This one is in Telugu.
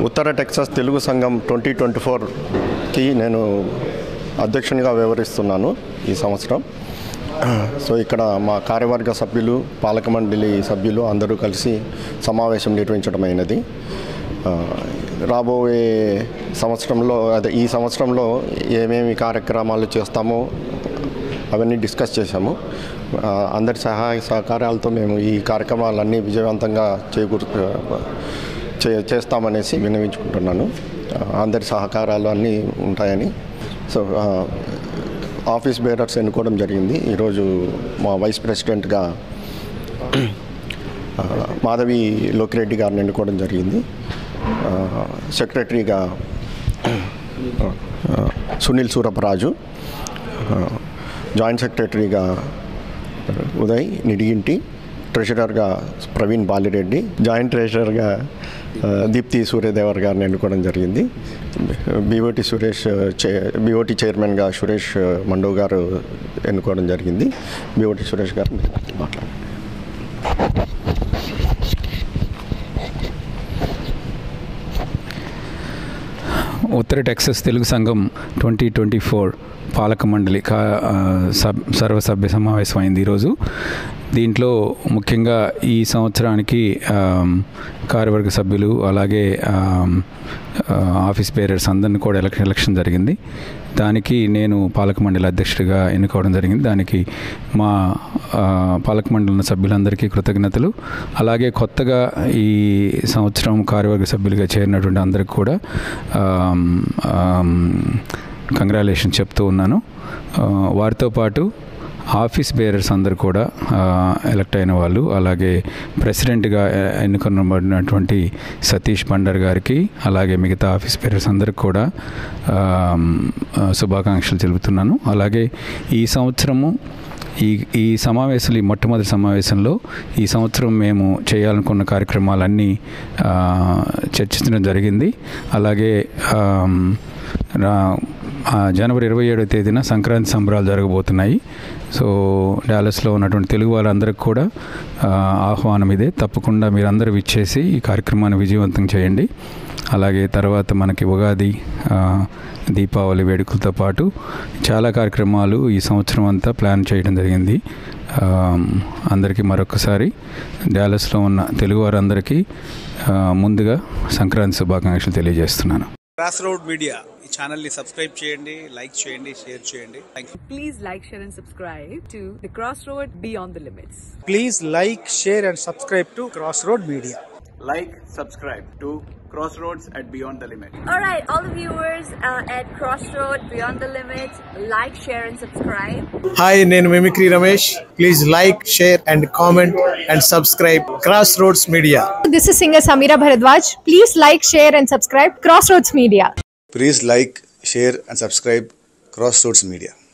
ఉత్తర టెక్సాస్ తెలుగు సంఘం ట్వంటీ ట్వంటీ ఫోర్కి నేను అధ్యక్షునిగా వ్యవహరిస్తున్నాను ఈ సంవత్సరం సో ఇక్కడ మా కార్యవర్గ సభ్యులు పాలక మండలి సభ్యులు అందరూ కలిసి సమావేశం నిర్వహించడం అయినది ఆ, రాబోయే సంవత్సరంలో అదే ఈ సంవత్సరంలో ఏమేమి కార్యక్రమాలు చేస్తామో అవన్నీ డిస్కస్ చేశాము ఆ, అందరి సహాయ సహకారాలతో మేము ఈ కార్యక్రమాలన్నీ విజయవంతంగా చేకూరు చే చేస్తామనేసి విన్నవించుకుంటున్నాను ఆ, అందరి సహకారాలు అన్నీ ఉంటాయని సో ఆ, ఆఫీస్ బేరర్స్ ఎన్నుకోవడం జరిగింది ఈరోజు మా వైస్ ప్రెసిడెంట్గా ఆ, మాధవి లోకిరెడ్డి గారిని ఎన్నుకోవడం జరిగింది ఆ, సెక్రటరీగా ఆ, సునీల్ సూరపరాజు ఆ, జాయింట్ సెక్రటరీగా ఉదయ్ నిడిగింటి ట్రెషరర్గా ప్రవీణ్ బాలిరెడ్డి జాయింట్ ట్రెషరర్గా ఆ, దీప్తి సూర్యదేవర్ గారిని ఎన్నుకోవడం జరిగింది బీఓటి సురేష్ చే బీఓటి చైర్మన్గా సురేష్ మండవ్ గారు ఎన్నుకోవడం జరిగింది బీఓటి సురేష్ గారు మాట్లాడండి ఉత్తర టెక్సస్ తెలుగు సంఘం ట్వంటీ ట్వంటీ ఫోర్ పాలక మండలి కా ఆ, సబ్ సర్వసభ్య సమావేశం అయింది ఈరోజు దీంట్లో ముఖ్యంగా ఈ సంవత్సరానికి ఆమ్, కార్యవర్గ సభ్యులు అలాగే ఆమ్, ఆ, ఆఫీస్ బేరర్స్ అందరిని కూడా ఎలక్షన్ ఎలక్షన్ జరిగింది దానికి నేను పాలక మండలి అధ్యక్షుడిగా ఎన్నుకోవడం జరిగింది దానికి మా ఆ, పాలక మండలి సభ్యులందరికీ కృతజ్ఞతలు అలాగే కొత్తగా ఈ సంవత్సరం కార్యవర్గ సభ్యులుగా చేరినటువంటి అందరికి కూడా కంగ్రాలేషన్ చెప్తూ ఉన్నాను ఆ, వారితో పాటు ఆఫీస్ బేరర్స్ అందరు కూడా ఆ, ఎలక్ట్ అయిన వాళ్ళు అలాగే ప్రెసిడెంట్గా ఎ- ఎన్నుకొనబడినటువంటి సతీష్ బండర్ గారికి అలాగే మిగతా ఆఫీస్ బేరర్స్ అందరికి కూడా ఆ, ఆ, శుభాకాంక్షలు తెలుపుతున్నాను అలాగే ఈ సంవత్సరము ఈ ఈ సమావేశంలో ఈ మొట్టమొదటి సమావేశంలో ఈ సంవత్సరం మేము చేయాలనుకున్న కార్యక్రమాలన్నీ ఆ, చర్చించడం జరిగింది అలాగే ఆమ్, రా- ఆ, జనవరి ఇరవై ఏడవ తేదీన సంక్రాంతి సంబరాలు జరగబోతున్నాయి సో డాలస్లో ఉన్నటువంటి తెలుగు వాళ్ళందరికీ కూడా ఆ, ఆహ్వానం ఇదే తప్పకుండా మీరందరూ విచ్చేసి ఈ కార్యక్రమాన్ని విజయవంతం చేయండి అలాగే తర్వాత మనకి ఉగాది ఆ, దీపావళి వేడుకలతో పాటు చాలా కార్యక్రమాలు ఈ సంవత్సరం అంతా ప్లాన్ చేయడం జరిగింది ఆ, అందరికీ మరొకసారి డాలస్లో ఉన్న తెలుగు వారందరికీ ఆ, ముందుగా సంక్రాంతి శుభాకాంక్షలు తెలియజేస్తున్నాను క్రాస్ రోడ్ మీడియా ఈ ఛానల్ని సబ్స్క్రైబ్ చేయండి లైక్ చేయండి షేర్ చేయండి thank you Please like, share, and subscribe to The Crossroad Beyond the Limits. Please like, share, and subscribe to Crossroad Media. like, subscribe to Crossroads at Beyond the Limit. All right, all the viewers uh, at Crossroad Beyond the Limits, like, share, and subscribe. Hi నేను mimicry Ramesh please like share and comment and subscribe cross roads media This is singer Samira Bharadwaj. Please like, share, and subscribe Crossroads Media. Please like, share, and subscribe Crossroads Media.